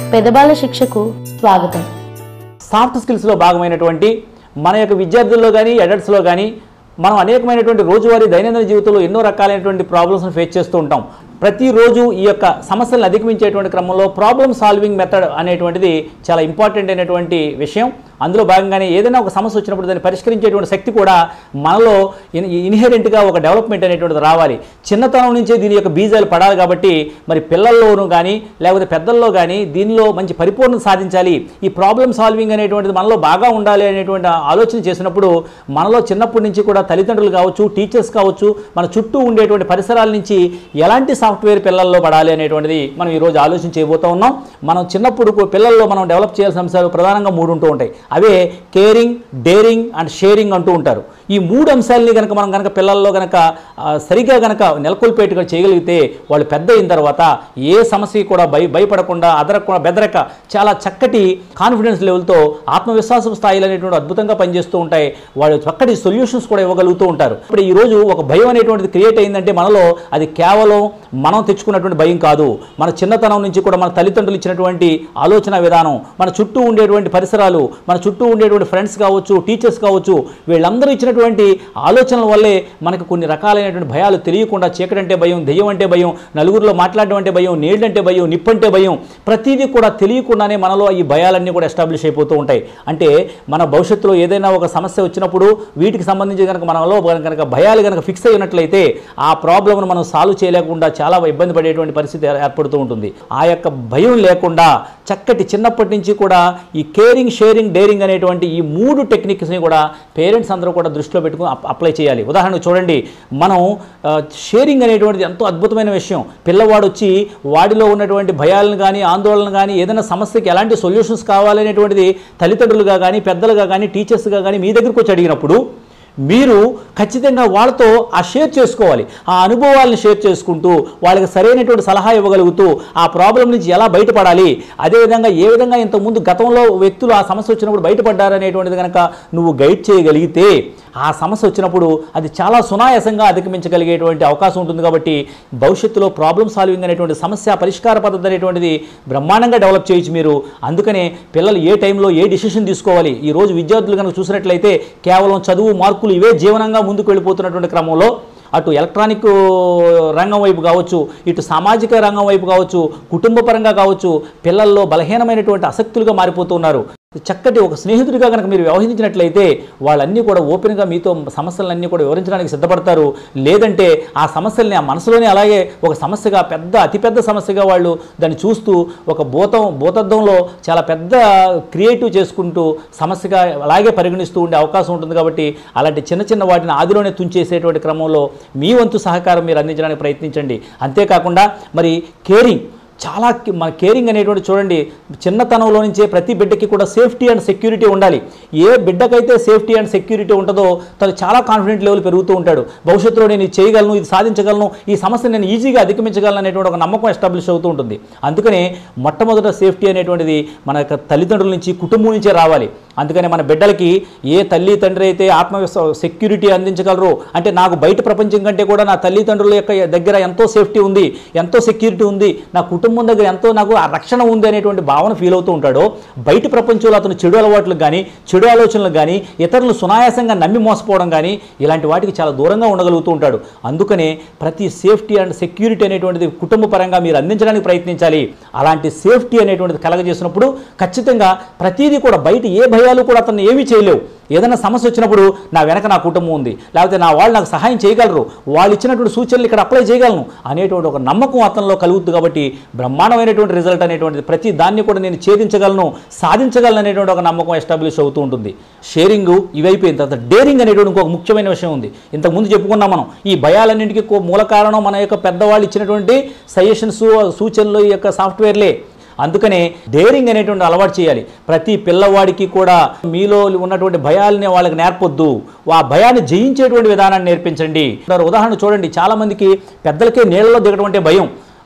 పెదబాల శిక్షకు స్వాగతం సాఫ్ట్ స్కిల్స్లో భాగమైనటువంటి మన యొక్క విద్యార్థుల్లో కానీ అడల్ట్స్లో కానీ మనం అనేకమైనటువంటి రోజువారీ దైనందిన జీవితంలో ఎన్నో రకాలైనటువంటి ప్రాబ్లమ్స్ని ఫేస్ చేస్తూ ఉంటాం ప్రతిరోజు ఈ యొక్క సమస్యలను అధిగమించేటువంటి క్రమంలో ప్రాబ్లమ్ సాల్వింగ్ మెథడ్ అనేటువంటిది చాలా ఇంపార్టెంట్ అయినటువంటి విషయం అందులో భాగంగానే ఏదైనా ఒక సమస్య వచ్చినప్పుడు దాన్ని పరిష్కరించేటువంటి శక్తి కూడా మనలో ఇన్ ఇన్హెరెంట్గా ఒక డెవలప్మెంట్ అనేటువంటిది రావాలి చిన్నతనం నుంచే దీని యొక్క బీజాలు పడాలి కాబట్టి మరి పిల్లల్లోనూ కానీ లేకపోతే పెద్దల్లో కానీ దీనిలో మంచి పరిపూర్ణత సాధించాలి ఈ ప్రాబ్లమ్ సాల్వింగ్ అనేటువంటిది మనలో బాగా ఉండాలి అనేటువంటి ఆలోచన చేసినప్పుడు మనలో చిన్నప్పటి నుంచి కూడా తల్లిదండ్రులు కావచ్చు టీచర్స్ కావచ్చు మన చుట్టూ ఉండేటువంటి పరిసరాల నుంచి ఎలాంటి సాఫ్ట్వేర్ పిల్లల్లో పడాలి అనేటువంటిది మనం ఈరోజు ఆలోచన చేయబోతూ ఉన్నాం మనం చిన్నప్పుడు కు- పిల్లల్లో మనం డెవలప్ చేయాల్సిన అంశాలు ప్రధానంగా మూడు ఉంటూ ఉంటాయి అవే కేరింగ్ డేరింగ్ అండ్ షేరింగ్ అంటూ ఉంటారు ఈ మూడు అంశాలని కనుక మనం కనుక పిల్లల్లో కనుక ఆ, సరిగా కనుక నెలకొల్పేట్టుగా చేయగలిగితే వాళ్ళు పెద్ద అయిన తర్వాత ఏ సమస్యకి కూడా భయ భయపడకుండా అదరకుండా బెదరక చాలా చక్కటి కాన్ఫిడెన్స్ లెవెల్తో ఆత్మవిశ్వాసం స్థాయిలు అనేటువంటి అద్భుతంగా పనిచేస్తూ ఉంటాయి వాళ్ళు చక్కటి సొల్యూషన్స్ కూడా ఇవ్వగలుగుతూ ఉంటారు ఇప్పుడు ఈ రోజు ఒక భయం అనేటువంటిది క్రియేట్ అయిందంటే మనలో అది కేవలం మనం తెచ్చుకున్నటువంటి భయం కాదు మన చిన్నతనం నుంచి కూడా మన తల్లిదండ్రులు ఇచ్చినటువంటి ఆలోచన విధానం మన చుట్టూ ఉండేటువంటి పరిసరాలు మన చుట్టూ ఉండేటువంటి ఫ్రెండ్స్ కావచ్చు టీచర్స్ కావచ్చు వీళ్ళందరూ ఇచ్చినటువంటి ఆలోచనల వల్లే మనకు కొన్ని రకాలైనటువంటి భయాలు తెలియకుండా చీకటి అంటే భయం దెయ్యం అంటే భయం నలుగురిలో మాట్లాడడం అంటే భయం నీళ్ళంటే భయం నిప్పంటే భయం ప్రతిదీ కూడా తెలియకుండానే మనలో ఈ భయాలన్నీ కూడా ఎస్టాబ్లిష్ అయిపోతూ ఉంటాయి అంటే మన భవిష్యత్తులో ఏదైనా ఒక సమస్య వచ్చినప్పుడు వీటికి సంబంధించి కనుక మనలో కనుక భయాలు కనుక ఫిక్స్ అయినట్లయితే ఆ ప్రాబ్లమ్ను మనం సాల్వ్ చేయలేకుండా చాలా ఇబ్బంది పడేటువంటి పరిస్థితి ఏర్- ఏర్పడుతూ ఉంటుంది ఆ యొక్క భయం లేకుండా చక్కటి చిన్నప్పటి నుంచి కూడా ఈ కేరింగ్ షేరింగ్ డేరింగ్ అనేటువంటి ఈ మూడు టెక్నిక్స్ని కూడా పేరెంట్స్ అందరూ కూడా దృష్టిలో పెట్టుకుని అప్- అప్లై చేయాలి ఉదాహరణకు చూడండి మనం ఆ, షేరింగ్ అనేటువంటిది ఎంతో అద్భుతమైన విషయం పిల్లవాడు వచ్చి వాడిలో ఉన్నటువంటి భయాలను కానీ ఆందోళన కానీ ఏదైనా సమస్యకి ఎలాంటి సొల్యూషన్స్ కావాలనేటువంటిది తల్లిదండ్రులుగా కానీ పెద్దలుగా కానీ టీచర్స్గా కానీ మీ దగ్గరికి వచ్చి అడిగినప్పుడు మీరు ఖచ్చితంగా వాళ్ళతో ఆ షేర్ చేసుకోవాలి ఆ అనుభవాలను షేర్ చేసుకుంటూ వాళ్ళకి సరైనటువంటి సలహా ఇవ్వగలుగుతూ ఆ ప్రాబ్లం నుంచి ఎలా బయటపడాలి అదేవిధంగా ఏ విధంగా ఇంతకుముందు గతంలో వ్యక్తులు ఆ సమస్య వచ్చినప్పుడు బయటపడ్డారనేటువంటిది కనుక నువ్వు గైడ్ చేయగలిగితే ఆ సమస్య వచ్చినప్పుడు అది చాలా సునాయాసంగా అధిగమించగలిగేటువంటి అవకాశం ఉంటుంది కాబట్టి భవిష్యత్తులో ప్రాబ్లమ్ సాల్వింగ్ అనేటువంటి సమస్య పరిష్కార పద్ధతి అనేటువంటిది బ్రహ్మాండంగా డెవలప్ చేయొచ్చు మీరు అందుకనే పిల్లలు ఏ టైంలో ఏ డిసిషన్ తీసుకోవాలి ఈ రోజు విద్యార్థులు కనుక చూసినట్లయితే కేవలం చదువు మార్కులు ఇవే జీవనంగా ముందుకు వెళ్ళిపోతున్నటువంటి క్రమంలో అటు ఎలక్ట్రానిక్ రంగం వైపు కావచ్చు ఇటు సామాజిక రంగం వైపు కావచ్చు కుటుంబ పరంగా కావచ్చు పిల్లల్లో బలహీనమైనటువంటి ఆసక్తులుగా మారిపోతున్నారు చక్కటి ఒక స్నేహితుడిగా కనుక మీరు వ్యవహరించినట్లయితే వాళ్ళన్నీ కూడా ఓపెన్గా మీతో సమస్యలన్నీ కూడా వివరించడానికి సిద్ధపడతారు లేదంటే ఆ సమస్యల్ని ఆ మనసులోనే అలాగే ఒక సమస్యగా పెద్ద అతిపెద్ద సమస్యగా వాళ్ళు దాన్ని చూస్తూ ఒక భూతం భూతద్దంలో చాలా పెద్ద క్రియేటివ్ చేసుకుంటూ సమస్యగా అలాగే పరిగణిస్తూ ఉండే అవకాశం ఉంటుంది కాబట్టి అలాంటి చిన్న చిన్న వాటిని ఆదిలోనే తుంచేసేటువంటి క్రమంలో మీ వంతు సహకారం మీరు అందించడానికి ప్రయత్నించండి అంతేకాకుండా మరి కేరింగ్ చాలా కి- మన కేరింగ్ అనేటువంటి చూడండి చిన్నతనంలో నుంచే ప్రతి బిడ్డకి కూడా సేఫ్టీ అండ్ సెక్యూరిటీ ఉండాలి ఏ బిడ్డకైతే సేఫ్టీ అండ్ సెక్యూరిటీ ఉంటుందో తను చాలా కాన్ఫిడెంట్ లెవెల్ పెరుగుతూ ఉంటాడు భవిష్యత్తులో నేను ఇది చేయగలను ఇది సాధించగలను ఈ సమస్యను నేను ఈజీగా అధిగమించగలను అనేటువంటి ఒక నమ్మకం ఎస్టాబ్లిష్ అవుతూ ఉంటుంది అందుకనే మొట్టమొదట సేఫ్టీ అనేటువంటిది మన యొక్క తల్లిదండ్రుల నుంచి కుటుంబం నుంచే రావాలి అందుకనే మన బిడ్డలకి ఏ తల్లి తండ్రి అయితే ఆత్మవిశ్వ సెక్యూరిటీ అందించగలరు అంటే నాకు బయట ప్రపంచం కంటే కూడా నా తల్లిదండ్రుల యొక్క దగ్గర ఎంతో సేఫ్టీ ఉంది ఎంతో సెక్యూరిటీ ఉంది నా కుటుంబం దగ్గర ఎంతో నాకు ఆ రక్షణ ఉంది అనేటువంటి భావన ఫీల్ అవుతూ ఉంటాడో బయట ప్రపంచంలో అతను చెడు అలవాట్లకు కానీ చెడు ఆలోచనలకు కానీ ఇతరులను సునాయాసంగా నమ్మి మోసపోవడం కానీ ఇలాంటి వాటికి చాలా దూరంగా ఉండగలుగుతూ ఉంటాడు అందుకనే ప్రతి సేఫ్టీ అండ్ సెక్యూరిటీ అనేటువంటిది కుటుంబ పరంగా మీరు అందించడానికి ప్రయత్నించాలి అలాంటి సేఫ్టీ అనేటువంటిది కలగజేసినప్పుడు ఖచ్చితంగా ప్రతిదీ కూడా బయట ఏ భయాలు కూడా అతను ఏమీ చేయలేవు ఏదైనా సమస్య వచ్చినప్పుడు నా వెనక నా కుటుంబం ఉంది లేకపోతే నా వాళ్ళు నాకు సహాయం చేయగలరు వాళ్ళు ఇచ్చినటువంటి సూచనలు ఇక్కడ అప్లై చేయగలను అనేటువంటి ఒక నమ్మకం అతనిలో కలుగుతుంది కాబట్టి బ్రహ్మాండమైనటువంటి రిజల్ట్ అనేటువంటిది ప్రతి దాన్ని కూడా నేను ఛేదించగలను సాధించగలను అనేటువంటి ఒక నమ్మకం ఎస్టాబ్లిష్ అవుతూ ఉంటుంది షేరింగ్ ఇవైపోయిన తర్వాత డేరింగ్ అనేటువంటి ఇంకొక ముఖ్యమైన విషయం ఉంది ఇంతకుముందు చెప్పుకున్నాం మనం ఈ భయాలన్నింటికి కో- మూల కారణం మన యొక్క పెద్దవాళ్ళు ఇచ్చినటువంటి సజెషన్స్ సూచనలు ఈ యొక్క సాఫ్ట్వేర్లే అందుకనే డేరింగ్ అనేటువంటి అలవాటు చేయాలి ప్రతి పిల్లవాడికి కూడా మీలో ఉన్నటువంటి భయాలని వాళ్ళకి నేర్పొద్దు ఆ భయాన్ని జయించేటువంటి విధానాన్ని నేర్పించండి ఉదాహరణ చూడండి చాలా మందికి పెద్దలకే నీళ్ళలో దిగడం అంటే భయం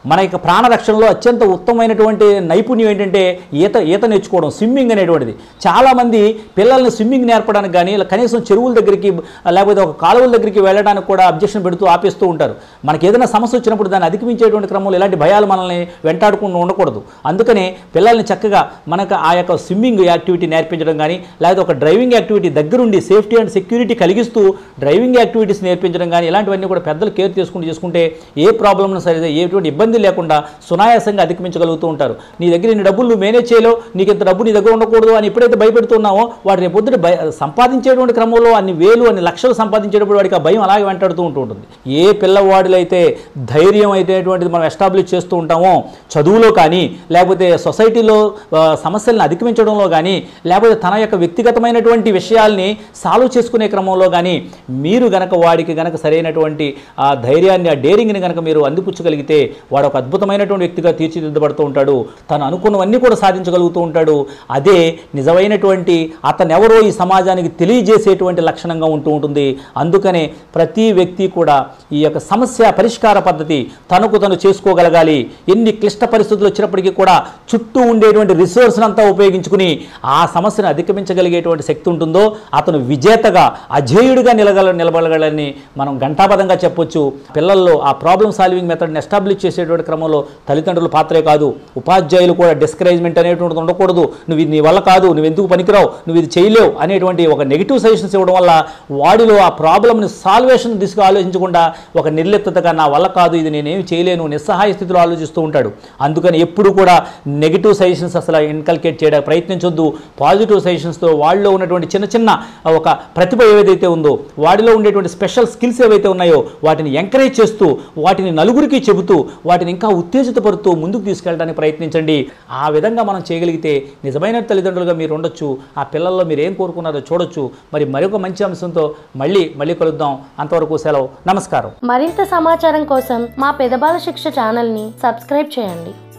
మన యొక్క ప్రాణ రక్షణలో అత్యంత ఉత్తమమైనటువంటి నైపుణ్యం ఏంటంటే ఈత ఈత నేర్చుకోవడం స్విమ్మింగ్ అనేటువంటిది చాలామంది పిల్లల్ని స్విమ్మింగ్ నేర్పడానికి కానీ ఇలా కనీసం చెరువుల దగ్గరికి లేకపోతే ఒక కాలువల దగ్గరికి వెళ్ళడానికి కూడా అబ్జెక్షన్ పెడుతూ ఆపేస్తూ ఉంటారు మనకి ఏదైనా సమస్య వచ్చినప్పుడు దాన్ని అధిగమించేటువంటి క్రమంలో ఇలాంటి భయాలు మనల్ని వెంటాడుకుండా ఉండకూడదు అందుకనే పిల్లల్ని చక్కగా మనకు ఆ యొక్క స్విమ్మింగ్ యాక్టివిటీ నేర్పించడం కానీ లేకపోతే ఒక డ్రైవింగ్ యాక్టివిటీ దగ్గరుండి సేఫ్టీ అండ్ సెక్యూరిటీ కలిగిస్తూ డ్రైవింగ్ యాక్టివిటీస్ నేర్పించడం కానీ ఇలాంటివన్నీ కూడా పెద్దలు కేర్ చేసుకుంటూ చేసుకుంటే ఏ ప్రాబ్లమ్ను సరే ఎటువంటి ఇబ్బంది లేకుండా సునాయాసంగా అధిగమించగలుగుతూ ఉంటారు నీ దగ్గర ఇన్ని డబ్బులు నువ్వు మేనేజ్ చేయలేవు నీకు ఇంత డబ్బు నీ దగ్గర ఉండకూడదు అని ఎప్పుడైతే భయపెడుతున్నావో వాడు రేపు పొద్దున భయ సంపాదించేటువంటి క్రమంలో అన్ని వేలు అన్ని లక్షలు సంపాదించేటప్పుడు వాడికి ఆ భయం అలాగే వెంటాడుతూ ఉంటూ ఉంటుంది ఏ పిల్లవాడిలో అయితే ధైర్యం అయితేటువంటిది మనం ఎస్టాబ్లిష్ చేస్తూ ఉంటామో చదువులో కానీ లేకపోతే సొసైటీలో ఆ, సమస్యలను అధిగమించడంలో కానీ లేకపోతే తన యొక్క వ్యక్తిగతమైనటువంటి విషయాల్ని సాల్వ్ చేసుకునే క్రమంలో కానీ మీరు గనక వాడికి గనక సరైనటువంటి ఆ ధైర్యాన్ని ఆ డేరింగ్ని గనక మీరు అందిపుచ్చగలిగితే వాడు ఒక అద్భుతమైనటువంటి వ్యక్తిగా తీర్చిదిద్దబడుతూ ఉంటాడు తను అనుకున్నవన్నీ కూడా సాధించగలుగుతూ ఉంటాడు అదే నిజమైనటువంటి అతనెవరో ఈ సమాజానికి తెలియజేసేటువంటి లక్షణంగా ఉంటూ ఉంటుంది అందుకనే ప్రతి వ్యక్తి కూడా ఈ యొక్క సమస్య పరిష్కార పద్ధతి తనకు తను చేసుకోగలగాలి ఎన్ని క్లిష్ట పరిస్థితులు వచ్చినప్పటికీ కూడా చుట్టూ ఉండేటువంటి రిసోర్స్ని అంతా ఉపయోగించుకుని ఆ సమస్యను అధిగమించగలిగేటువంటి శక్తి ఉంటుందో అతను విజేతగా అజేయుడిగా నిలగల నిలబడగలని మనం ఘంటాపదంగా చెప్పొచ్చు పిల్లల్లో ఆ ప్రాబ్లమ్ సాల్వింగ్ మెథడ్ని ఎస్టాబ్లిష్ చేసేటువంటి క్రమంలో తల్లిదండ్రుల పాత్రే కాదు ఉపాధ్యాయులు కూడా డిస్కరేజ్మెంట్ అనేటువంటిది ఉండకూడదు నువ్వు ఇది నీ వల్ల కాదు నువ్వు ఎందుకు పనికిరావు నువ్వు ఇది చేయలేవు అనేటువంటి ఒక నెగిటివ్ సజెషన్స్ ఇవ్వడం వల్ల వాడిలో ఆ ప్రాబ్లమ్ని సాల్వేషన్ దిశగా ఆలోచించకుండా ఒక నిర్లిప్తగా నా వల్ల కాదు ఇది నేనేమి చేయలేను నిస్సహాయ స్థితిలో ఆలోచిస్తూ ఉంటాడు అందుకని ఎప్పుడు కూడా నెగిటివ్ సజెషన్స్ అసలు ఇన్కల్కేట్ చేయడానికి ప్రయత్నించొద్దు పాజిటివ్ సజెషన్స్తో వాళ్ళలో ఉన్నటువంటి చిన్న చిన్న ఒక ప్రతిభ ఏదైతే ఉందో వాడిలో ఉండేటువంటి స్పెషల్ స్కిల్స్ ఏవైతే ఉన్నాయో వాటిని ఎంకరేజ్ చేస్తూ వాటిని నలుగురికి చెబుతూ వాటిని ఇంకా ఉత్తేజితపరుతూ ముందుకు తీసుకెళ్ళడానికి ప్రయత్నించండి ఆ విధంగా మనం చేయగలిగితే నిజమైన తల్లిదండ్రులుగా మీరు ఉండొచ్చు ఆ పిల్లల్లో మీరు ఏం కోరుకున్నారో చూడొచ్చు మరి మరొక మంచి అంశంతో మళ్ళీ మళ్ళీ కలుద్దాం అంతవరకు సెలవు నమస్కారం మరింత సమాచారం కోసం మా పెదబాల శిక్ష ఛానల్ని సబ్స్క్రైబ్ చేయండి